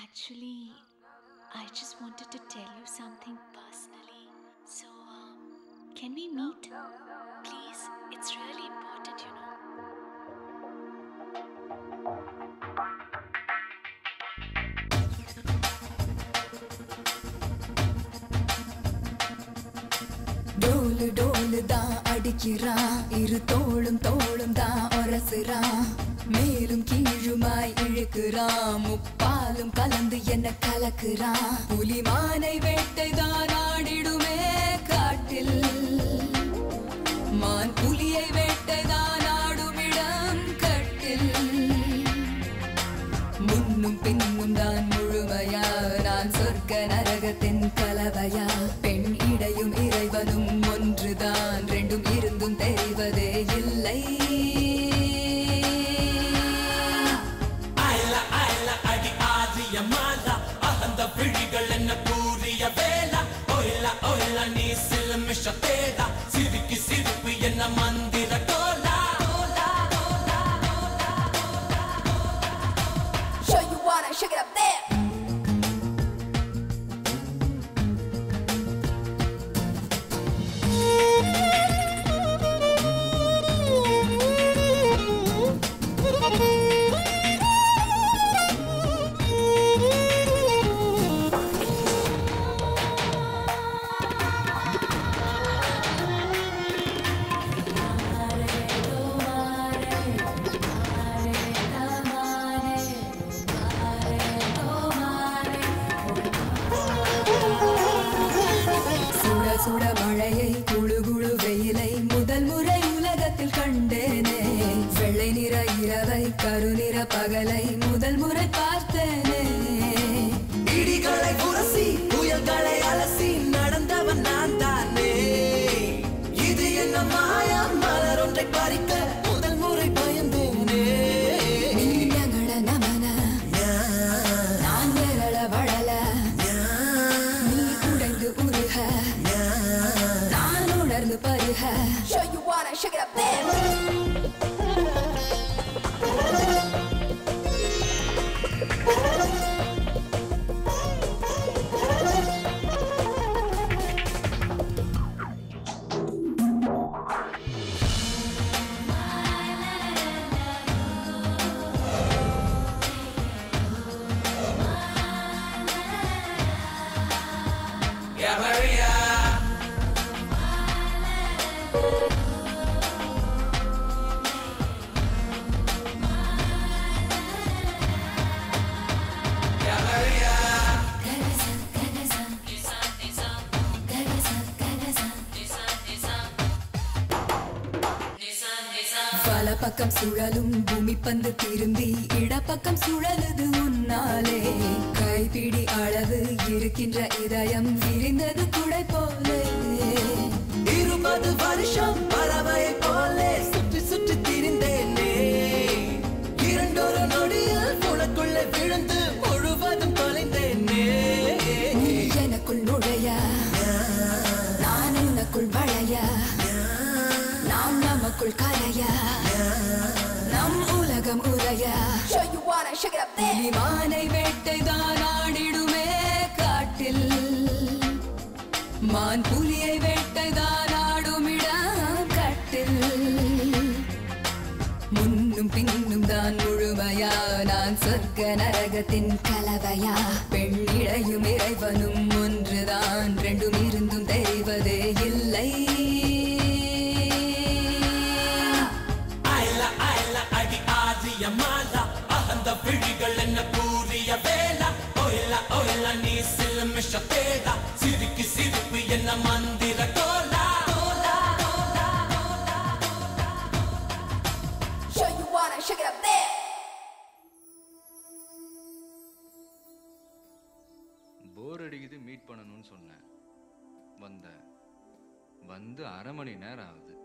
Actually, I just wanted to tell you something personally. So, um, can we meet? Please, it's really important, you know. டோலு டோலு தான் அடிக்கிறான் இரு தோளும் தோளும் தான் ஒரசுறான் மேலும் கீழுமாய் இழுக்கிறான் முப்பாலும் கலந்து என்ன கலக்குறான் புலிமானை வேட்டை தான் ஆடிடுமே காட்டில் மான் புலியை வேட்டை தான் ஆடுமிடம் கட்டில் முன்னும் பின்னும் தான் முழுமையா நான் சொர்க்க நரகத்தின் கலவையா பெண் இடையும் இறைவனும் ஒன்றுதான் ரெண்டும் இருந்தும் தெரிவதே இல்லை அயல அயல அடி ஆதிய மாலா அகந்த விழிகள் என்ன கூறிய வேலா ஒயில ஒயில நீ சிலுமிஷ தேடா சிரிக்கு சிரிப்பு என்ன மந்திர Dola Show you wanna shake it up there சுட சுட மழையை குழு குழு வெயிலை முதல் முறை உலகத்தில் கண்டேனே வெள்ளை நிற இரவை கருநிற பகலை முதல் முறை பார்த்தேனே இடிகளை உரசி புயல்களை அலசி நடந்தவன் நான் தானே இது என்ன மாயம் மலர் ஒன்றை பறிக்க முதல் முறை பயந்தேனே நீங்கள நமன நான் விரல வளல நீ உடைந்து உருக நான் உணர்ந்து பருக Show you wanna shake it up there Yeah, Maria. Yeah, Maria. பல பக்கம் சுழலும் பூமி பந்து திரும்பி இடப்பக்கம் சுழலுது உன்னாலே கைப்பிடி அளவு இருக்கின்ற இதயம் விரிந்தது குடை போலே இருபது வருஷம் பறவை போலே சுற்றி சுற்றி திரிந்தேனே இரண்டொரு நொடியில் உனக்குள்ள விழுந்து முழுவதும் தொலைந்தேனே நீ எனக்குள் நுழைய நான் உனக்குள் வளைய நாம் நமக்குள் கரைய நம் உலகம் உரைய மானை வேட்டை தான் ஆடிடுமே காட்டில் மான் புலியை வேட்டை தான் ஆடுமிடம் கட்டில் முன்னும் பின்னும் தான் முழுமையா நான் சொர்க்க நரகத்தின் கலவையா பெண் இடையும் இறைவனும் ஒன்றுதான் ரெண்டும் இருந்தும் தெரிவதே இல்லை அயல அயல அடி ஆதிய மாலா அகந்த விழிகள் என்ன கூறிய வேலா ஒயில ஒயில நீ சிலுமிஷ தேடா சிரிக்கு சிரிப்பு என்ன மந்திர Dola Show you wanna shake it up there போர் அடிக்குது மீட் பண்ணணும்னு சொன்னேன் வந்தேன் வந்து அரை மணி நேரம் ஆகுது